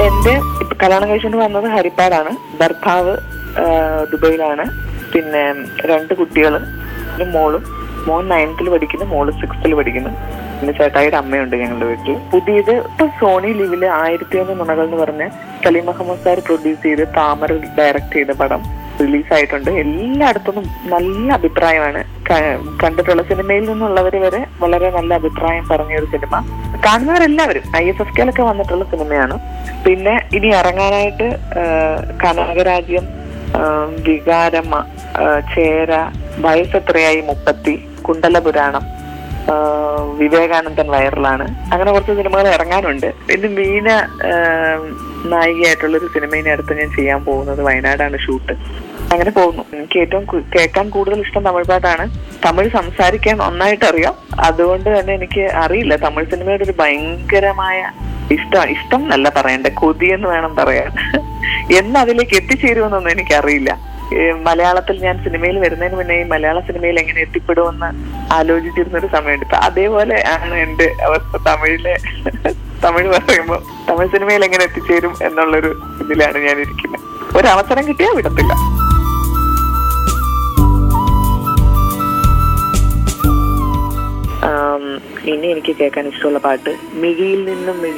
എന്റെ ഇപ്പൊ കല്യാണം കഴിച്ചുകൊണ്ട് വന്നത് ഹരിപ്പാടാണ് ഭർത്താവ് ആ, ദുബൈയിലാണ് പിന്നെ രണ്ട് കുട്ടികൾ മോളും മോൻ നയൻത്തിൽ പഠിക്കുന്നു മോള് സിക്സ്ത്തിൽ പഠിക്കുന്നു പിന്നെ ചേട്ടായിയുടെ അമ്മയുണ്ട് ഞങ്ങളുടെ വീട്ടിൽ പുതിയത് ഇപ്പൊ സോണി ലിവില് ആയിരത്തി ഒന്ന് നുണകൾ എന്ന് പറഞ്ഞ് സലീം മുഹമ്മദ് സാർ പ്രൊഡ്യൂസ് ചെയ്ത് താമര ഡയറക്ട് ചെയ്ത പടം റിലീസായിട്ടുണ്ട് എല്ലായിടത്തുനിന്നും നല്ല അഭിപ്രായമാണ് ക- കണ്ടിട്ടുള്ള സിനിമയിൽ നിന്നുള്ളവർ വരെ വളരെ നല്ല അഭിപ്രായം പറഞ്ഞ ഒരു സിനിമ കാണുന്നവരെല്ലാവരും ഐ എസ് എഫ് കെയിലൊക്കെ വന്നിട്ടുള്ള സിനിമയാണ് പിന്നെ ഇനി ഇറങ്ങാനായിട്ട് ആ, കനകരാജ്യം ആ, വികാരമ്മ ആ, ചേര വയസ്സെത്രയായി മുപ്പത്തി കുണ്ടലപുരാണം ആ, വിവേകാനന്ദൻ വൈറലാണ് അങ്ങനെ കുറച്ച് സിനിമകൾ ഇറങ്ങാനുണ്ട് പിന്നെ മീന ആ, നായികയായിട്ടുള്ള ഒരു സിനിമ ഇനി അടുത്ത് ഞാൻ ചെയ്യാൻ പോകുന്നത് വയനാടാണ് ഷൂട്ട് അങ്ങനെ പോകുന്നു എനിക്ക് ഏറ്റവും കു- കേൾക്കാൻ കൂടുതൽ ഇഷ്ടം തമിഴ് പാട്ടാണ് തമിഴ് സംസാരിക്കാൻ നന്നായിട്ട് അറിയാം അതുകൊണ്ട് തന്നെ എനിക്ക് അറിയില്ല തമിഴ് സിനിമയുടെ ഒരു ഭയങ്കരമായ ഇഷ്ടം ഇഷ്ടം എന്നല്ല പറയണ്ടേ കൊതി എന്ന് വേണം പറയാൻ എന്ന് അതിലേക്ക് എത്തിച്ചേരുമെന്നൊന്നും എനിക്കറിയില്ല ഏ, മലയാളത്തിൽ ഞാൻ സിനിമയിൽ വരുന്നതിന് മുന്നേ ഈ മലയാള സിനിമയിൽ എങ്ങനെ എത്തിപ്പെടുമെന്ന് ആലോചിച്ചിരുന്ന ഒരു സമയമുണ്ട് ഇപ്പൊ അതേപോലെ ആണ് എന്റെ അവസ്ഥ തമിഴിലെ തമിഴ് പറയുമ്പോൾ തമിഴ് സിനിമയിൽ എങ്ങനെ എത്തിച്ചേരും എന്നുള്ളൊരു ഇതിലാണ് ഞാൻ ഇരിക്കുന്നത് ഒരു അവസരം കിട്ടിയാൽ വിടത്തില്ല ആം, ഇനി എനിക്ക് കേൾക്കാൻ ഇഷ്ടമുള്ള പാട്ട് മിഴിയിൽ നിന്നും മിഴി